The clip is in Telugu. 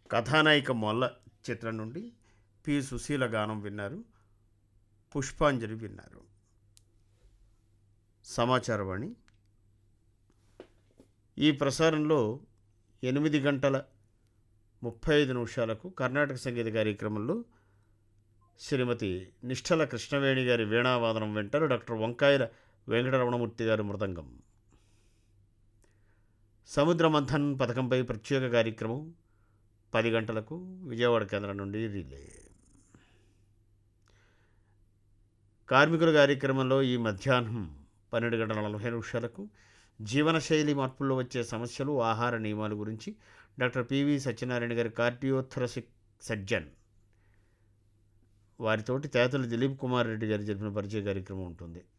కథానాయిక మొల్ల చిత్రం నుండి పి సుశీల గానం విన్నారు పుష్పాంజలి విన్నారు సమాచారవాణి ఈ ప్రసారంలో ఎనిమిది గంటల ముప్పై ఐదు నిమిషాలకు కర్ణాటక సంగీత కార్యక్రమంలో శ్రీమతి నిష్ఠల కృష్ణవేణి గారి వీణావాదనం వింటారు డాక్టర్ వంకాయల వెంకటరమణమూర్తి గారి మృదంగం సముద్ర మంథన్ పథకంపై ప్రత్యేక కార్యక్రమం పది గంటలకు విజయవాడ కేంద్రం నుండి రిలే కార్మికుల కార్యక్రమంలో ఈ మధ్యాహ్నం పన్నెండు గంటల నలభై నిమిషాలకు జీవనశైలి మార్పుల్లో వచ్చే సమస్యలు ఆహార నియమాల గురించి డాక్టర్ పివి సత్యనారాయణ గారి కార్డియోథరసిక్ సర్జన్ వారితోటి తేతల దిలీప్ కుమార్ రెడ్డి గారు జరిపిన పరిచయ కార్యక్రమం ఉంటుంది